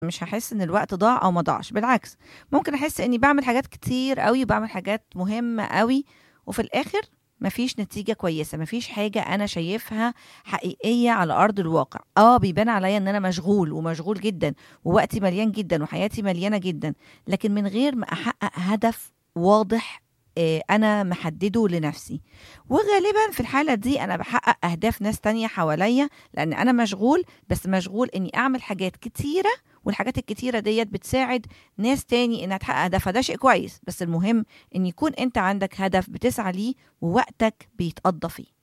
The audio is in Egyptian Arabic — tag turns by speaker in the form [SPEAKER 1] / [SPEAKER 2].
[SPEAKER 1] مش هحس ان الوقت ضاع او ما ضاعش بالعكس ممكن احس اني بعمل حاجات كتير قوي وبعمل حاجات مهمة قوي وفي الاخر مفيش نتيجة كويسة مفيش حاجة أنا شايفها حقيقية على أرض الواقع آه بيبان عليا إن أنا مشغول ومشغول جدا ووقتي مليان جدا وحياتي مليانة جدا لكن من غير ما أحقق هدف واضح آه، أنا محدده لنفسي وغالبا في الحالة دي أنا بحقق أهداف ناس تانية حواليا لأن أنا مشغول بس مشغول إني أعمل حاجات كتيرة والحاجات الكتيرة ديت بتساعد ناس تاني إنها تحقق هدفها ده شيء كويس بس المهم إن يكون أنت عندك هدف بتسعى ليه ووقتك بيتقضى فيه